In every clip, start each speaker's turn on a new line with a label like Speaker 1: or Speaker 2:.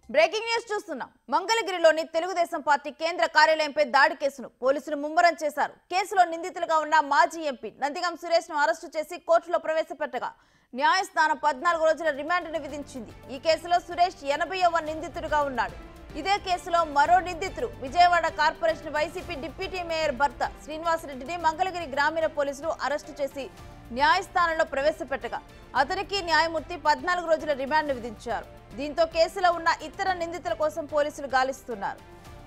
Speaker 1: breaking news చూస్తున్నాం మంగళగిరిలోని Telugu Desam party కేంద్ర కార్యాలయంపై దాడి కేసును పోలీసులు ముమ్మరం చేశారు కేసులో నిందితులుగా ఉన్న మాజీ ఎంపీ నందిగం సురేష్ ను అరెస్టు చేసి కోర్టులో ప్రవేశపెట్టగా న్యాయస్థానం పద్నాలుగు రోజుల రిమాండ్ను విధించింది ఈ కేసులో సురేష్ ఎనభైవ నిందితుడిగా ఉన్నాడు ఇదే కేసులో మరో నిందితుడు Vijayawada corporation YCP deputy mayor భర్త శ్రీనివాసరెడ్డిని మంగళగిరి గ్రామీణ పోలీసులు అరెస్టు చేసి న్యాయస్థానంలో ప్రవేశపెట్టగా అతనికి న్యాయమూర్తి పద్నాలుగు రోజుల రిమాండ్ విధించారు దీంతో కేసులో ఉన్న ఇతర నిందితుల కోసం పోలీసులు గాలిస్తున్నారు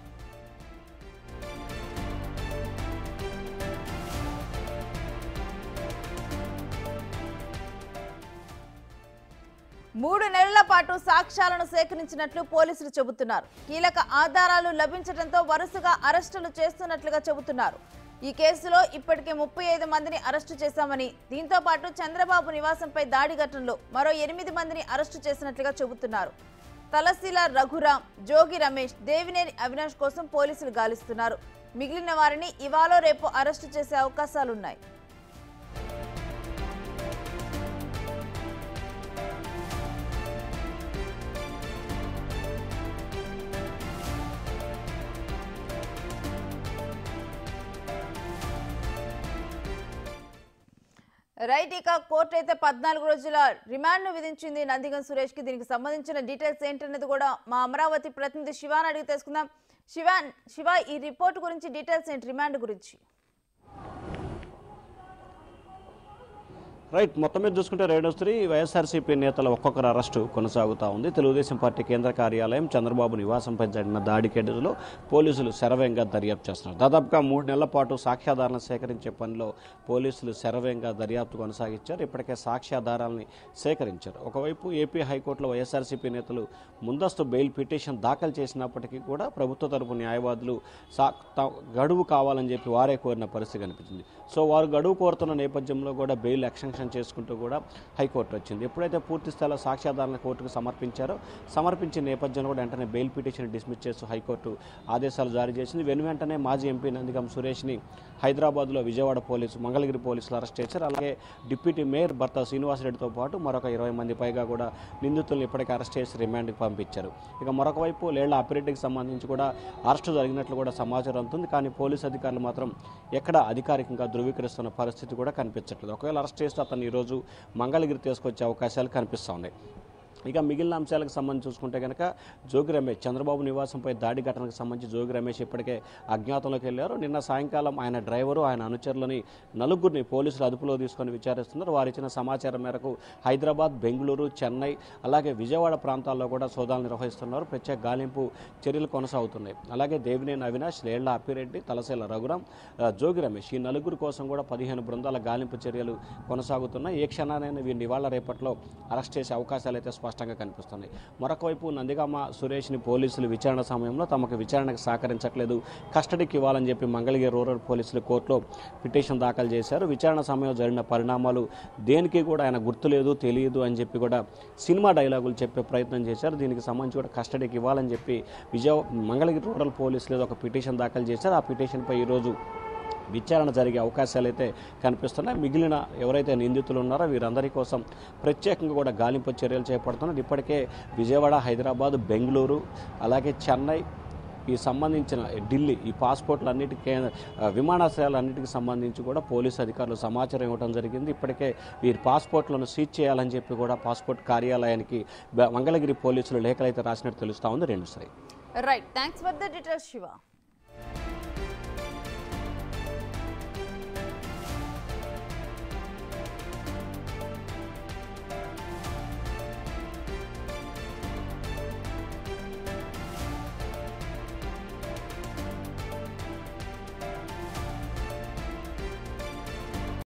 Speaker 1: మూడు నెలల పాటు సాక్ష్యాలను సేకరించినట్లు పోలీసులు చెబుతున్నారు కీలక ఆధారాలు లభించడంతో వరుసగా అరెస్టులు చేస్తున్నట్లుగా చెబుతున్నారు ఈ కేసులో ఇప్పటికే ముప్పై ఐదు మందిని అరెస్టు చేశామని దీంతో పాటు చంద్రబాబు నివాసంపై దాడి ఘటనలో మరో ఎనిమిది మందిని అరెస్టు చేసినట్లుగా చెబుతున్నారు తలశీల రఘురాం జోగి రమేష్ దేవినేని అవినాష్ కోసం పోలీసులు గాలిస్తున్నారు మిగిలిన వారిని ఇవాళ రేపు అరెస్టు చేసే అవకాశాలున్నాయి రైట్ ఇక కోర్టు అయితే పద్నాలుగు రోజుల రిమాండ్ విధించింది నందిగం సురేష్ కి దీనికి సంబంధించిన డీటెయిల్స్ ఏంటనేది కూడా మా అమరావతి ప్రతినిధి శివాన్ అడిగి తెలుసుకుందాం శివాన్ శివ ఈ రిపోర్ట్ గురించి డీటెయిల్స్ ఏంటి రిమాండ్ గురించి
Speaker 2: రైట్ మొత్తం మీద చూసుకుంటే రేణుశ్రీ వైఎస్ఆర్సీపీ నేతల ఒక్కొక్కరు అరెస్టు కొనసాగుతూ ఉంది తెలుగుదేశం పార్టీ కేంద్ర కార్యాలయం చంద్రబాబు నివాసంపై జరిగిన దాడి కేసులో పోలీసులు శరవేగంగా దర్యాప్తు చేస్తున్నారు దాదాపుగా మూడు నెలల పాటు సాక్ష్యాధారాలను సేకరించే పనిలో పోలీసులు శరవేగంగా దర్యాప్తు కొనసాగించారు ఇప్పటికే సాక్ష్యాధారాలని సేకరించారు ఒకవైపు ఏపీ హైకోర్టులో వైఎస్ఆర్సీపీ నేతలు ముందస్తు బెయిల్ పిటిషన్ దాఖలు చేసినప్పటికీ కూడా ప్రభుత్వ తరపు న్యాయవాదులు సా త- గడువు కావాలని చెప్పి వారే కోరిన పరిస్థితి కనిపించింది సో వారు గడువు కోరుతున్న నేపథ్యంలో కూడా బెయిల్ ఎక్స్టెన్షన్ చేసుకుంటూ కూడా హైకోర్టు వచ్చింది ఎప్పుడైతే పూర్తి స్థాయిలో సాక్ష్యాధారాలను కోర్టుకు సమర్పించారో సమర్పించిన నేపథ్యంలో కూడా వెంటనే బెయిల్ పిటిషన్ డిస్మిస్ చేస్తూ హైకోర్టు ఆదేశాలు జారీ చేసింది వెను వెంటనే మాజీ ఎంపీ నందిగం సురేష్ని హైదరాబాద్లో విజయవాడ పోలీసు మంగళగిరి పోలీసులు అరెస్ట్ చేశారు అలాగే డిప్యూటీ మేయర్ భర్త శ్రీనివాసరెడ్డితో పాటు మరొక ఇరవై మంది పైగా కూడా నిందితులను ఇప్పటికే అరెస్ట్ చేసి రిమాండ్కి పంపించారు ఇక మరొక వైపు లేళ్ల అప్పిరెడ్డికి సంబంధించి కూడా అరెస్టు జరిగినట్లు కూడా సమాచారం అందుతుంది కానీ పోలీసు అధికారులు మాత్రం ఎక్కడ అధికారికంగా ధృవీకరిస్తున్న పరిస్థితి కూడా కనిపించట్లేదు ఒకవేళ అరెస్ట్ చేస్తే అతను ఈరోజు మంగళగిరి తీసుకొచ్చే అవకాశాలు కనిపిస్తూ ఉన్నాయి ఇక మిగిలిన అంశాలకు సంబంధించి చూసుకుంటే కనుక జోగి రమేష్ చంద్రబాబు నివాసంపై దాడి ఘటనకు సంబంధించి జోగి రమేష్ ఇప్పటికే అజ్ఞాతంలోకి వెళ్ళారు నిన్న సాయంకాలం ఆయన డ్రైవరు ఆయన అనుచరులని నలుగురిని పోలీసులు అదుపులో తీసుకొని విచారిస్తున్నారు వారు ఇచ్చిన సమాచారం మేరకు హైదరాబాద్ బెంగళూరు చెన్నై అలాగే విజయవాడ ప్రాంతాల్లో కూడా సోదాలు నిర్వహిస్తున్నారు ప్రత్యేక గాలింపు చర్యలు కొనసాగుతున్నాయి అలాగే దేవినేని అవినాష్ లేళ్ల అప్పిరెడ్డి తలసేల రఘురాం ఆ, జోగి రమేష్ ఈ నలుగురి కోసం కూడా పదిహేను బృందాల గాలింపు చర్యలు కొనసాగుతున్నాయి ఏ క్షణానైనా వీరిని ఇవాళ రేపట్లో అరెస్ట్ చేసే అవకాశాలు అయితే స్పష్టంగా కనిపిస్తున్నాయి మరొక వైపు నందిగామ సురేష్ని పోలీసులు విచారణ సమయంలో తమకు విచారణకు సహకరించట్లేదు కస్టడీకి ఇవ్వాలని చెప్పి మంగళగిరి రూరల్ పోలీసులు కోర్టులో పిటిషన్ దాఖలు చేశారు విచారణ సమయంలో జరిగిన పరిణామాలు దేనికి కూడా ఆయన గుర్తులేదు తెలియదు అని చెప్పి కూడా సినిమా డైలాగులు చెప్పే ప్రయత్నం చేశారు దీనికి సంబంధించి కూడా కస్టడీకి ఇవ్వాలని చెప్పి విజయ మంగళగిరి రూరల్ పోలీసులు ఏదో ఒక పిటిషన్ దాఖలు చేశారు ఆ పిటిషన్పై ఈరోజు విచారణ జరిగే అవకాశాలు అయితే కనిపిస్తున్నాయి మిగిలిన ఎవరైతే నిందితులు ఉన్నారో వీరందరి కోసం ప్రత్యేకంగా కూడా గాలింపు చర్యలు చేపడుతున్నారు ఇప్పటికే విజయవాడ హైదరాబాద్ బెంగళూరు అలాగే చెన్నై ఈ సంబంధించిన ఢిల్లీ ఈ పాస్పోర్ట్లన్నిటికీ కేంద్ర ఆ, విమానాశ్రయాలన్నిటికీ సంబంధించి కూడా పోలీసు అధికారులు సమాచారం ఇవ్వడం జరిగింది ఇప్పటికే వీరి పాస్పోర్ట్లను సీజ్ చేయాలని చెప్పి కూడా పాస్పోర్ట్ కార్యాలయానికి బ- మంగళగిరి పోలీసులు లేఖలైతే రాసినట్టు తెలుస్తా ఉంది రెండు శ్రీ
Speaker 1: right thanks for the details Shiva